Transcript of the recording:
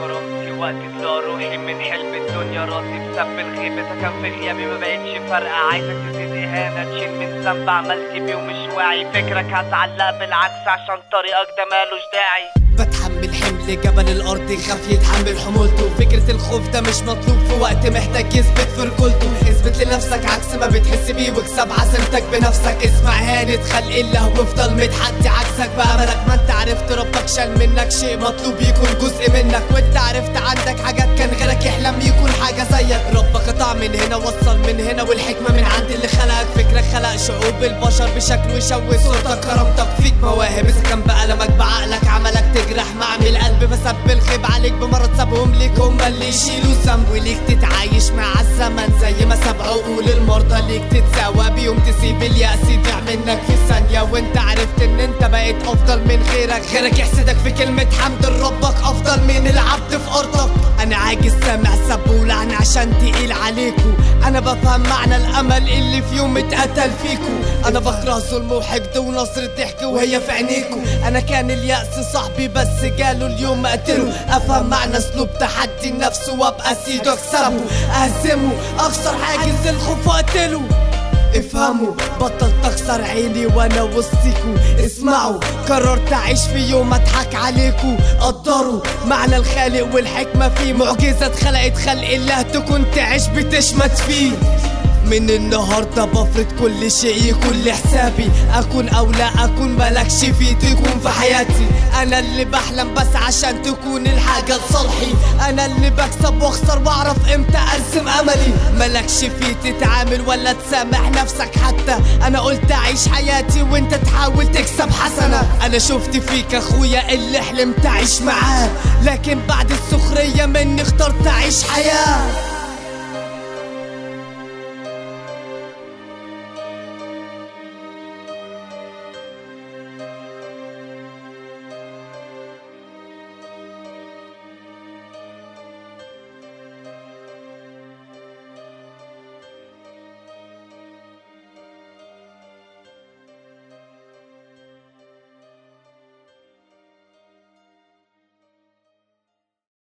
كرامتي وقت طلع روحي من حلم الدنيا راسي بسبب الغيبة كان في غيابي ما بقتش فارقة عايزك تزيد اهانة تشيل من ذنب عملت بيه ومش واعي فكرك هتعلق بالعكس عشان طريقك ده مالوش داعي بتحمل حمل جبل الارض يخاف يتحمل حمولته فكرة الخوف ده مش مطلوب في وقت محتاج يثبت في رجولته اثبت لنفسك عكس ما بتحس بيه واكسب عزيمتك بنفسك اسمع هانة خلق الله وافضل متحدي عكسك بأملك ما انت عرفت ربك شال منك شيء مطلوب يكون جزء منك وانت عرفت عندك حاجات كان غيرك يحلم يكون حاجة زيك ربك قطع من هنا وصل من هنا والحكمة من عند اللي خلقك فكرك خلق شعوب البشر بشكل يشوه صورتك كرامتك فيك مواهب اذا كان بقلمك بعقلك عملك تجرح معمي القلب فسب الخيب عليك بمرض سابهم ليك هم اللي يشيلوا الذنب وليك تتعايش مع الزمن زي ما ساب عقول المرضى ليك تتساوى بيهم تسيب اليأس يضيع منك في ثانية وانت عرفت ان انت بقيت افضل من غيرك غيرك يحسدك في كلمة حمد لربك افضل من العبد في ارضك انا عاجز سامع سب ولعن عشان تقيل عليكو انا بفهم معنى الامل اللي في يوم اتقتل فيكو انا بكره ظلم وحقد ونصر ضحك وهي في عينيكو انا كان اليأس صاحبي بس جاله اليوم اقتله افهم معنى اسلوب تحدي النفس وابقى سيده اكسبه اهزمه اكسر حاجز الخوف واقتله افهموا بطلت اكسر عيني وانا وسطيكوا اسمعوا قررت اعيش في يوم اضحك عليكوا قدروا معنى الخالق والحكمة فيه معجزة اتخلقت خلق الله تكون تعيش بتشمت فيه من النهاردة بفرض كل شيء يكون لحسابي أكون أو لا أكون ملكش فيه تكون في حياتي أنا اللي بحلم بس عشان تكون الحاجة لصالحي أنا اللي بكسب وأخسر وأعرف إمتى أرسم أملي ملكش فيه تتعامل ولا تسامح نفسك حتى أنا قلت أعيش حياتي وأنت تحاول تكسب حسنة أنا شفت فيك أخويا اللي حلمت أعيش معاه لكن بعد السخرية مني اخترت أعيش حياة